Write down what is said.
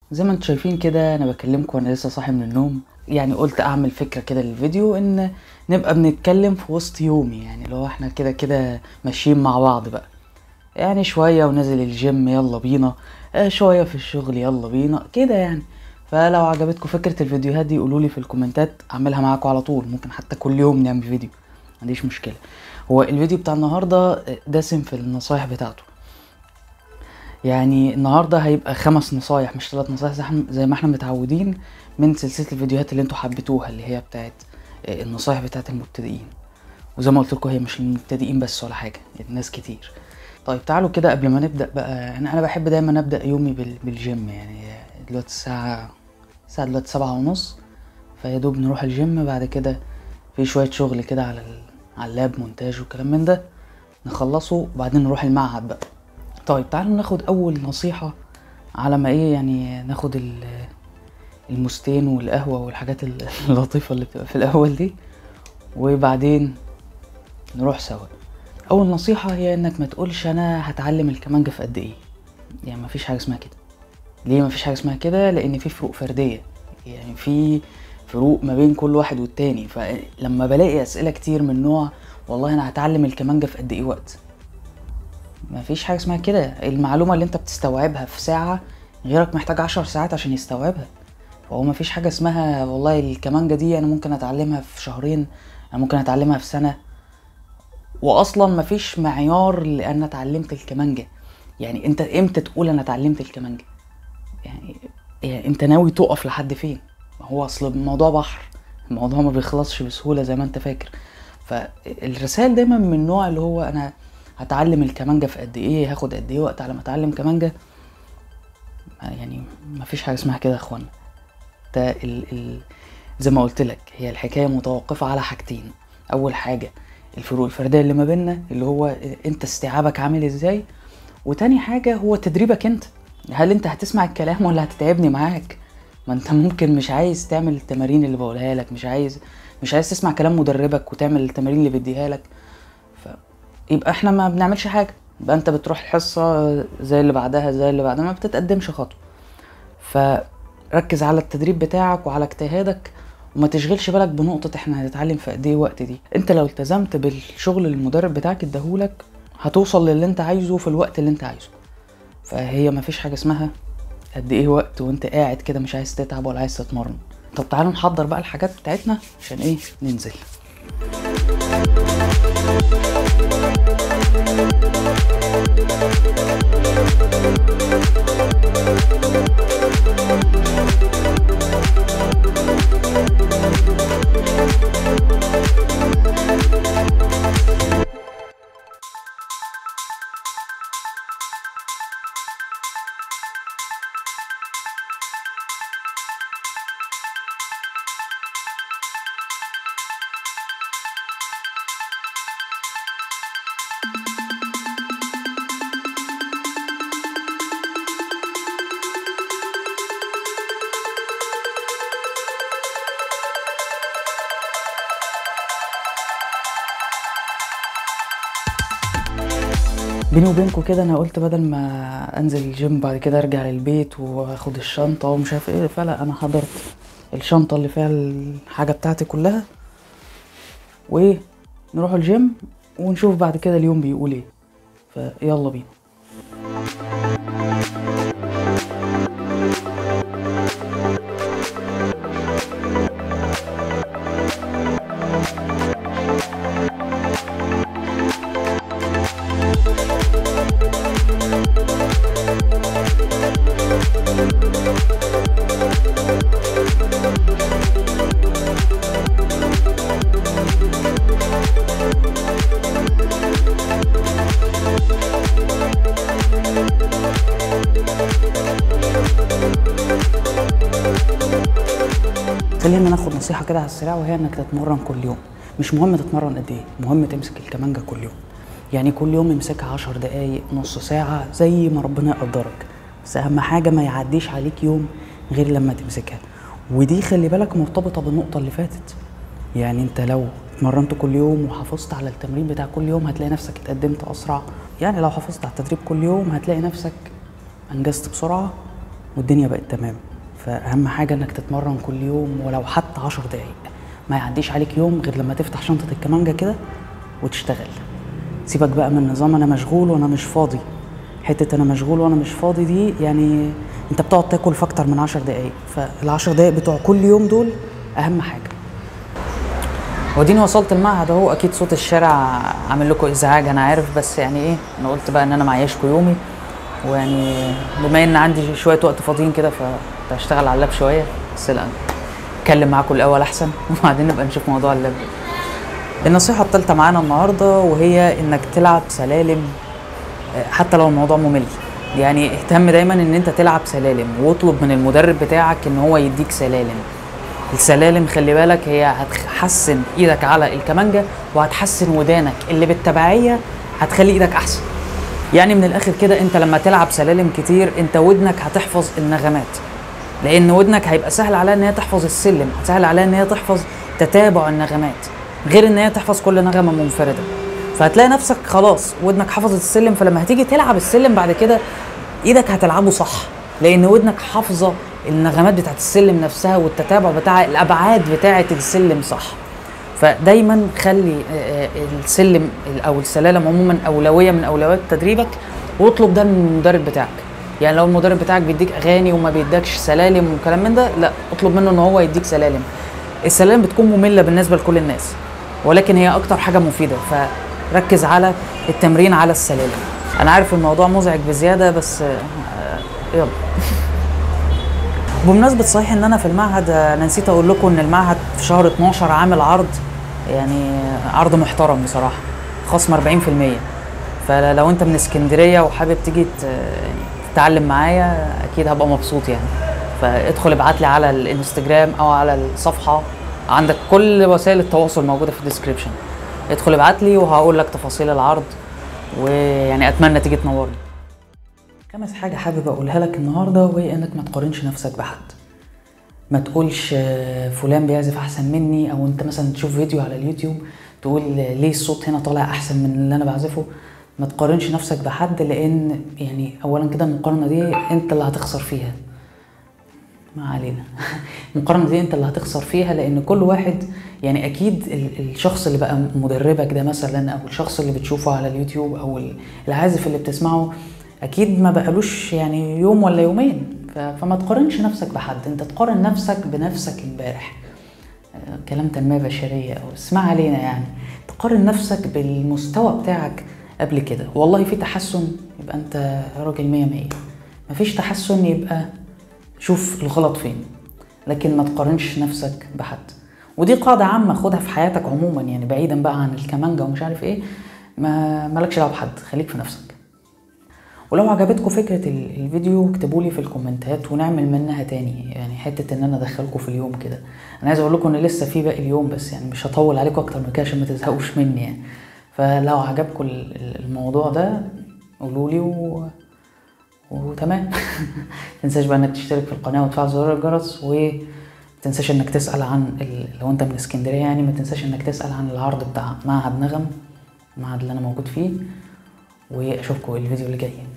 زي ما انتم شايفين كده انا بكلمكم وانا لسه صاحي من النوم يعني قلت اعمل فكره كده للفيديو ان نبقى بنتكلم في وسط يومي يعني لو احنا كده كده ماشيين مع بعض بقى يعني شويه ونازل الجيم يلا بينا آه شويه في الشغل يلا بينا كده يعني فلو عجبتكم فكره الفيديوهات دي قولوا لي في الكومنتات اعملها معاكم على طول ممكن حتى كل يوم نعمل فيديو ما عنديش مشكله هو الفيديو بتاع النهارده دسم في النصايح بتاعته يعني النهارده هيبقى خمس نصايح مش ثلاث نصايح زي احنا- زي ما احنا متعودين من سلسله الفيديوهات اللي انتوا حبيتوها اللي هي بتاعت آه، النصايح بتاعت المبتدئين وزي ما قلت لكم هي مش للمبتدئين بس ولا حاجه الناس كتير طيب تعالوا كده قبل ما نبدا بقى انا انا بحب دايما ابدا يومي بال- بالجيم يعني دلوقتي الساعه الساعه دلوقتي سبعة ونص فيا دوب نروح الجيم بعد كده في شويه شغل كده على ال- على اللاب مونتاج وكلام من ده نخلصه وبعدين نروح المعهد بقى طيب تعالوا ناخد اول نصيحة على ما ايه يعني ناخد ال- المستين والقهوة والحاجات ال- اللطيفة اللي بتبقى في الاول دي وبعدين نروح سوا اول نصيحة هي انك ما تقولش انا هتعلم الكمانجة في قد ايه يعني مفيش حاجة اسمها كده ليه مفيش حاجة اسمها كده لان في فروق فردية يعني في فروق ما بين كل واحد والتاني فلما بلاقي اسئلة كتير من نوع والله انا هتعلم الكمانجة في قد ايه وقت ما فيش حاجة اسمها كده المعلومة اللي انت بتستوعبها في ساعة غيرك محتاج عشر ساعات عشان يستوعبها فهو ما فيش حاجة اسمها والله الكمانجة دي انا ممكن اتعلمها في شهرين انا ممكن اتعلمها في سنة واصلا ما فيش معيار لان اتعلمت الكمانجة يعني انت امتى تقول انا اتعلمت الكمانجة يعني, يعني انت ناوي تقف لحد فين ما هو اصل الموضوع بحر الموضوع ما بيخلصش بسهولة زي ما انت فاكر فالرسائل دايما من النوع اللي هو انا هتعلم الكمانجة في قد ايه هاخد قد ايه وقت على ما اتعلم كمانجة ما- يعني ما فيش حاجة اسمها كده يا اخوانا ده ال ال زي ما قلت لك هي الحكاية متوقفة على حاجتين اول حاجة الفروق الفردية اللي ما بيننا اللي هو انت استيعابك عامل ازاي وتاني حاجة هو تدريبك انت هل انت هتسمع الكلام ولا هتتعبني معاك ما انت ممكن مش عايز تعمل التمارين اللي بقولها لك مش عايز مش عايز تسمع كلام مدربك وتعمل التمارين اللي بيديها لك ف يبقى احنا ما بنعملش حاجه يبقى انت بتروح الحصه زي اللي بعدها زي اللي بعدها ما بتتقدمش خطوه فركز على التدريب بتاعك وعلى اجتهادك وما تشغلش بالك بنقطة احنا هنتعلم في قد ايه وقت دي انت لو التزمت بالشغل اللي المدرب بتاعك اداهولك هتوصل للي انت عايزه في الوقت اللي انت عايزه فهي ما فيش حاجة اسمها قد ايه وقت وانت قاعد كده مش عايز تتعب ولا عايز تتمرن طب تعالوا نحضر بقى الحاجات بتاعتنا عشان ايه ننزل بيني وبينكم كده انا قلت بدل ما انزل الجيم بعد كده ارجع للبيت واخد الشنطه ومش عارف ايه فلا انا حضرت الشنطه اللي فيها الحاجه بتاعتي كلها وايه نروح الجيم ونشوف بعد كده اليوم بيقول ايه فيلا بينا خلينا ناخد نصيحة كده على السريع وهي انك تتمرن كل يوم مش مهم تتمرن قد ايه مهم تمسك الكمانجة كل يوم يعني كل يوم امسكها عشر دقايق نص ساعة زي ما ربنا يقدرك بس اهم حاجة ما يعديش عليك يوم غير لما تمسكها ودي خلي بالك مرتبطة بالنقطة اللي فاتت يعني انت لو اتمرنت كل يوم وحافظت على التمرين بتاع كل يوم هتلاقي نفسك اتقدمت اسرع يعني لو حافظت على التدريب كل يوم هتلاقي نفسك انجزت بسرعة والدنيا بقت تمام فاهم حاجه انك تتمرن كل يوم ولو حتى عشر دقايق ما يعديش عليك يوم غير لما تفتح شنطه الكمانجه كده وتشتغل سيبك بقى من نظام انا مشغول وانا مش فاضي حته انا مشغول وانا مش فاضي دي يعني انت بتقعد تاكل في اكتر من عشر دقايق فالعشر دقايق بتوع كل يوم دول اهم حاجه وديني وصلت المعهد اهو اكيد صوت الشارع عامل لكم ازعاج انا عارف بس يعني ايه انا قلت بقى ان انا معيشكم يومي ويعني بما ان عندي شويه وقت فاضيين كده فهشتغل على اللاب شويه بس لا اتكلم معاكم الاول احسن وبعدين نبقى نشوف موضوع اللاب النصيحه الثالثه معانا النهارده وهي انك تلعب سلالم آه، حتى لو الموضوع ممل يعني اهتم دايما ان انت تلعب سلالم واطلب من المدرب بتاعك ان هو يديك سلالم السلالم خلي بالك هي هتحسن ايدك على الكمانجة وهتحسن ودانك اللي بالتبعية هتخلي ايدك احسن يعني من الاخر كده انت لما تلعب سلالم كتير انت ودنك هتحفظ النغمات لان ودنك هيبقى سهل عليها ان هي تحفظ السلم سهل عليها ان هي تحفظ تتابع النغمات غير ان هي تحفظ كل نغمه منفرده فهتلاقي نفسك خلاص ودنك حفظت السلم فلما هتيجي تلعب السلم بعد كده ايدك هتلعبه صح لان ودنك حافظه النغمات بتاعت السلم نفسها والتتابع بتاع الابعاد بتاعت السلم صح فدايما خلي آه، آه، السلم او السلالم عموما اولويه من اولويات تدريبك واطلب ده من المدرب بتاعك يعني لو المدرب بتاعك بيديك اغاني وما بيدكش سلالم وكلام من ده لا اطلب منه ان هو يديك سلالم السلالم بتكون ممله بالنسبه لكل الناس ولكن هي اكتر حاجه مفيده فركز على التمرين على السلالم انا عارف الموضوع مزعج بزياده بس آه، يلا بمناسبة صحيح ان انا في المعهد انا نسيت اقول لكم ان المعهد في شهر 12 عامل عرض يعني عرض محترم بصراحة خصم 40% فلو انت من اسكندرية وحابب تيجي تتعلم معايا اكيد هبقى مبسوط يعني فادخل ابعت لي على الانستجرام او على الصفحة عندك كل وسائل التواصل موجودة في الديسكريبشن ادخل ابعت لي وهقول لك تفاصيل العرض ويعني اتمنى تيجي تنورني خامس حاجة حابب أقولها لك النهاردة وهي إنك ما تقارنش نفسك بحد ما تقولش آه، فلان بيعزف أحسن مني أو أنت مثلا تشوف فيديو على اليوتيوب تقول ليه الصوت هنا طالع أحسن من اللي أنا بعزفه ما تقارنش نفسك بحد لأن يعني أولا كده المقارنة دي أنت اللي هتخسر فيها ما علينا المقارنة دي أنت اللي هتخسر فيها لأن كل واحد يعني أكيد الشخص اللي بقى مدربك ده مثلا أو الشخص اللي بتشوفه على اليوتيوب أو العازف اللي بتسمعه اكيد ما بقالوش يعني يوم ولا يومين فما تقارنش نفسك بحد انت تقارن نفسك بنفسك امبارح آه، كلام تنميه بشريه او اسمع علينا يعني تقارن نفسك بالمستوى بتاعك قبل كده والله في تحسن يبقى انت راجل مية مية مفيش تحسن يبقى شوف الغلط فين لكن ما تقارنش نفسك بحد ودي قاعدة عامة خدها في حياتك عموما يعني بعيدا بقى عن الكمانجا ومش عارف ايه ما مالكش دعوة بحد خليك في نفسك ولو عجبتكم فكرة الفيديو اكتبوا لي في الكومنتات ونعمل منها تاني يعني حتة ان انا ادخلكم في اليوم كده انا عايز اقول لكم ان لسه في باقي اليوم بس يعني مش هطول عليكم اكتر من كده عشان ما تزهقوش مني يعني فلو عجبكم الموضوع ده قولوا لي و... وتمام تنساش بقى انك تشترك في القناه وتفعل زر الجرس و تنساش انك تسال عن ال... لو انت من اسكندريه يعني ما تنساش انك تسال عن العرض بتاع معهد نغم المعهد اللي انا موجود فيه واشوفكم الفيديو اللي جاي